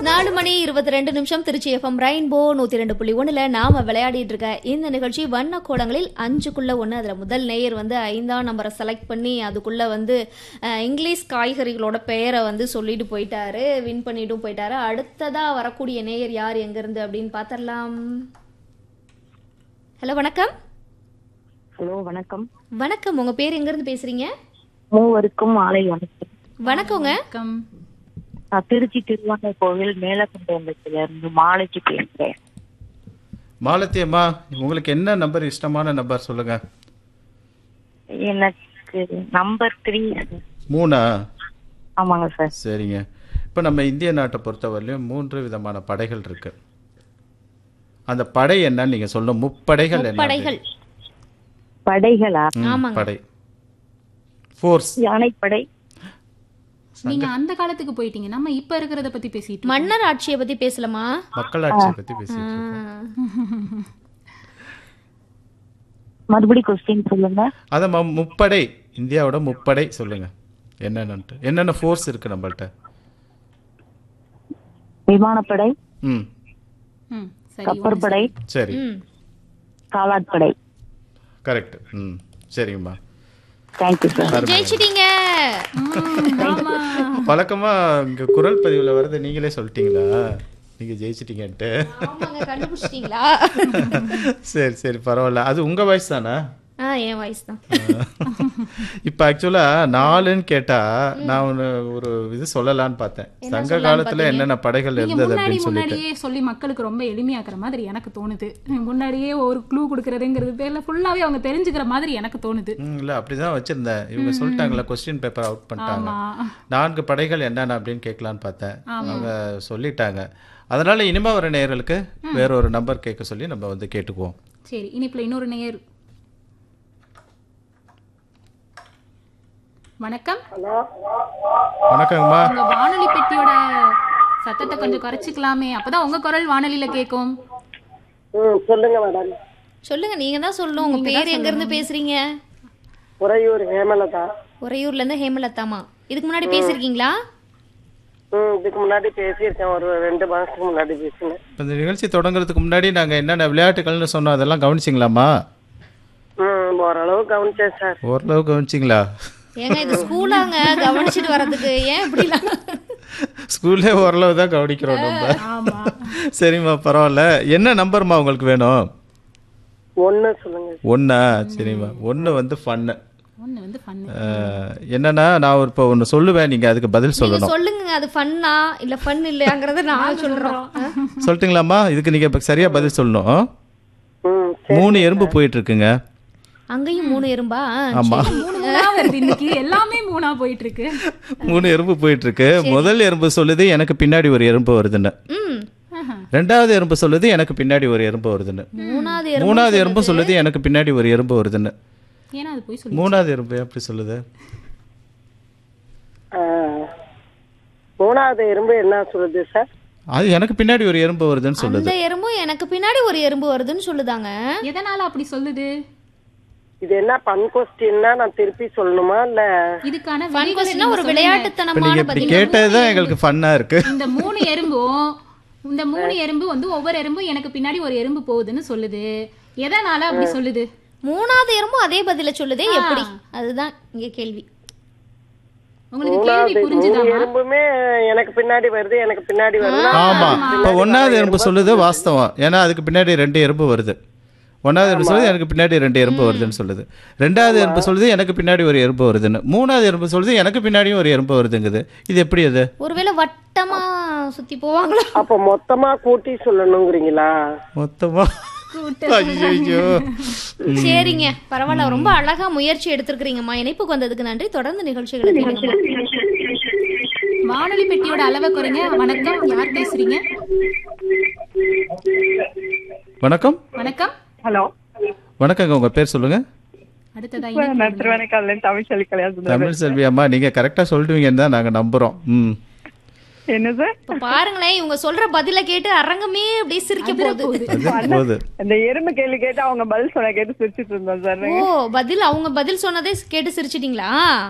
நாலு மணி இருபத்தி ரெண்டு நிமிஷம் திருச்சி எஃப்எம் ரெயின்போ நூத்தி ரெண்டு புள்ளி ஒண்ணுல நாம விளையாடிட்டு இருக்க இந்த நிகழ்ச்சி வண்ண கோலங்களில் அஞ்சுக்குள்ள ஒண்ணு அதுல முதல் நேயர் வந்து ஐந்தாம் நம்பரை செலக்ட் பண்ணி அதுக்குள்ள வந்து அஹ், இங்கிலீஷ் காய்கறிகளோட பெயரை வந்து சொல்லிட்டு போயிட்டாரு வின் பண்ணிட்டும் போயிட்டாரு அடுத்ததா வரக்கூடிய நேயர் யார் எங்க இருந்து அப்படின்னு பார்த்தரலாம் ஹலோ வணக்கம் ஹலோ வணக்கம் வணக்கம் உங்க பேர் எங்க இருந்து பேசுறீங்க மூவருக்கும் மாலை வணக்கம் வணக்கங்க வணக்கம் நான் திருச்சி திருவானை கோவில் மேலக்குண்டம்பலத்துல இருந்து மாலைக்கு பேசுறேன் மாலத்தி அம்மா உங்களுக்கு என்ன நம்பர் இஷ்டமான நம்பர் சொல்லுங்க எனக்கு நம்பர் த்ரீ மூணா ஆமாங்க சார் சரிங்க இப்போ நம்ம இந்திய நாட்டை பொறுத்தவரையிலும் மூன்று விதமான படைகள் இருக்கு அந்த படை என்னன்னு நீங்க சொல்லணும் முப்படைகள் என்ன படைகள் படைகளா ம், ஆமாங்க. படை ஃபோர்ஸ் யானைப்படை நீங்க அந்த காலத்துக்கு போயிட்டீங்க நம்ம இப்ப இருக்கிறத பத்தி பேசிட்டு இருக்கோம். மன்னர் ஆட்சியை பத்தி பேசலாமா மக்களாட்சியை பத்தி பேசிட்டு இருக்கோம் மறுபடி கொஸ்டின் சொல்லுங்க அதை ம- முப்படை இந்தியாவோட முப்படை சொல்லுங்க என்னென்னட்டு என்னென்ன ஃபோர்ஸ் இருக்கு நம்மள்ட்ட விமானப்படை ம் ம், சரி கப்பற்படை சரி ம் காலாட்படை கரெக்ட் ம் சரிங்கம்மா தேங்க்யூ சார் ஜெயிச்சிட்டீங்க ம், ஆமா வழக்கமா இங்க குரல் பதிவுல வரது நீங்களே சொல்லிட்டீங்களா நீங்க ஜெயிச்சிட்டீங்கன்ட்டு ஆமாங்க கண்டுபிடிச்சிட்டீங்களா சரி சரி பரவாயில்ல அது உங்க வயசு தானே ஆ என் வயசு தான் இப்போ ஆக்சுவலா நாலுன்னு கேட்டா நான் ஒன்று ஒரு இது சொல்லலான்னு பார்த்தேன் சங்க காலத்துல என்னென்ன படைகள் நீங்க இருந்தது முன்னாடி அப்படின்னு சொல்லிட்டு முன்னாடியே சொல்லி மக்களுக்கு ரொம்ப எளிமையாக்குற மாதிரி எனக்கு தோணுது முன்னாடியே ஒரு க்ளூ கொடுக்கறதுங்கிறது பேர்ல ஃபுல்லாவே அவங்க தெரிஞ்சுக்கிற மாதிரி எனக்கு தோணுது ம், இல்ல அப்படிதான் வச்சிருந்தேன் இவங்க சொல்லிட்டாங்களா கொஸ்டின் பேப்பர் அவுட் பண்ணிட்டாங்க ஆமா நான்கு படைகள் என்னென்ன அப்படின்னு கேட்கலான்னு பார்த்தேன் அவங்க சொல்லிட்டாங்க அதனால இனிமே வர நேயர்களுக்கு வேற ஒரு நம்பர் கேட்க சொல்லி நம்ம வந்து கேட்டுக்குவோம் சரி இனிப்புல இன்னொரு நேயர் வணக்கம் வணக்கங்கம்மா உங்க வானொலி பெட்டியோட சத்தத்தை கொஞ்சம் குறைச்சிக்கலாமே அப்பதான் உங்க குரல் வானொலியில கேட்கும் ம் சொல்லுங்க மேடம் சொல்லுங்க நீங்க தான் சொல்லணும் உங்க பேர் எங்க இருந்து பேசுறீங்க உறையூர் ஹேமலதா உறையூர்ல இருந்து ஹேமலதாமா இதுக்கு முன்னாடி பேசிருக்கீங்களா ம் இதுக்கு முன்னாடி பேசியிருக்கேன் ஒரு ரெண்டு மாசத்துக்கு முன்னாடி பேசினேன் இப்ப இந்த நிகழ்ச்சி தொடங்குறதுக்கு முன்னாடி நாங்க என்னென்ன விளையாட்டுகள்னு சொன்னோம் அதெல்லாம் கவனிச்சிங்களாம்மா ம் ஓரளவு கவனிச்சேன் சார் ஓரளவு கவனிச்சிங்களா ஏங்க இது ஸ்கூலாங்க கவனிச்சிட்டு வர்றதுக்கு ஏன் இப்படிலாம் ஸ்கூல்லே ஓரளவு தான் கவனிக்கிறோம் நம்ம ஆமா சரிம்மா பரவாயில்ல என்ன நம்பர்மா உங்களுக்கு வேணும் ஒன்னு சொல்லுங்க ஒன்றா சரிம்மா ஒன்று வந்து ஃபன்னு ஒண்ணு வந்து பண்ணு என்னன்னா நான் ஒரு இப்போ ஒன்று சொல்லுவேன் நீங்கள் அதுக்கு பதில் நீங்க சொல்லணும் சொல்லுங்க அது ஃபன்னா இல்ல ஃபன் இல்லையாங்கறத நான் சொல்றோம் சொல்லட்டுங்களாம்மா இதுக்கு நீங்கள் இப்போ சரியாக பதில் சொல்லணும் ம் மூணு எறும்பு போயிட்டு இருக்குங்க அங்கேயும் மூணு எறும்பா ஆமா மூணு மூணா வருது இன்னைக்கு எல்லாமே மூணா போயிட்டு இருக்கு மூணு எறும்பு போயிட்டு இருக்கு முதல் எறும்பு சொல்லுது எனக்கு பின்னாடி ஒரு எறும்பு வருதுன்னு ம் ரெண்டாவது எறும்பு சொல்லுது எனக்கு பின்னாடி ஒரு எறும்பு வருதுன்னு மூணாவது எறும்பு மூணாவது எறும்பு சொல்லுது எனக்கு பின்னாடி ஒரு எறும்பு வருதுன்னு ஏன்னா அது போய் சொல்லு மூணாவது எறும்பு எப்படி சொல்லுது ஆ. மூணாவது எறும்பு என்ன சொல்லுது சார் அது எனக்கு பின்னாடி ஒரு எறும்பு வருதுன்னு சொல்லுது அந்த எறும்பும் எனக்கு பின்னாடி ஒரு எறும்பு வருதுன்னு சொல்லுதாங்க எதனால அப்படி சொல்லுது இது என்ன பன் கொஸ்டின்னா நான் திருப்பி சொல்லணுமா இல்ல இதுக்கான ஃபன் விடைகளை கொஸ்டினா ஒரு நீங்க சொல்லுங்க. இப்போ விளையாட்டுத்தனமான நீங்கள் இப்படி பதில் கேட்டது தான் எங்களுக்கு ஃபன்னாக இருக்கு இந்த மூணு எறும்பும் இந்த மூணு எறும்பு வந்து ஒவ்வொரு எறும்பும் எனக்கு பின்னாடி ஒரு எறும்பு போகுதுன்னு சொல்லுது எதனால அப்படி சொல்லுது மூணாவது எறும்பும் அதே பதில சொல்லுதே எப்படி அதுதான் இங்க கேள்வி உங்களுக்கு கேள்வி மூணு புரிஞ்சுதாமா எறும்புமே எனக்கு பின்னாடி வருது எனக்கு பின்னாடி வருது ஆமா இப்போ ஒன்றாவது எறும்பு சொல்லுது வாஸ்தவம் ஏன்னா அதுக்கு பின்னாடி ரெண்டு எறும்பு வருது ஒன்றாவது எறும்பு சொல்லுது எனக்கு பின்னாடி ரெண்டு எறும்பு வருதுன்னு சொல்லுது ரெண்டாவது எறும்பு சொல்லுது எனக்கு பின்னாடி ஒரு எறும்பு வருதுன்னு மூணாவது எறும்பு சொல்லுது எனக்கு பின்னாடியும் ஒரு எறும்பு வருதுங்குது இது எப்படி அது ஒருவேளை வட்டமா சுத்தி போவாங்களா அப்ப மொத்தமா கூட்டி சொல்லணுங்கிறீங்களா மொத்தமா ஐயோ சரிங்க பரவாயில்ல ரொம்ப அழகா முயற்சி எடுத்திருக்கிறீங்கம்மா இணைப்புக்கு வந்ததுக்கு நன்றி தொடர்ந்து நிகழ்ச்சிகளை கேளுங்கம்மா. வானொலி பெட்டியோட அளவை குறைங்க வணக்கம் யார் பேசுறீங்க வணக்கம் வணக்கம் ஹலோ வணக்கங்க உங்க பேர் சொல்லுங்க அடுத்ததா நான் திருவேனைக்கால தமிழ் சொல்லி கல்யாணம் தமிழ் செல்வி அம்மா நீங்க கரெக்டா சொல்லிடுவீங்கன்னு தான் நாங்க நம்புறோம் ம் என்ன சார் இப்ப பாருங்களேன் இவங்க சொல்ற பதில கேட்டு அரங்கமே அப்படியே சிரிக்க போகுது அது போகுது இந்த எறும்பு கேள்வி கேட்டு அவங்க பதில் சொன்ன கேட்டு சிரிச்சிட்டு இருந்தோம் சார் ஓ பதில் அவங்க பதில் சொன்னதே கேட்டு சிரிச்சிட்டீங்களா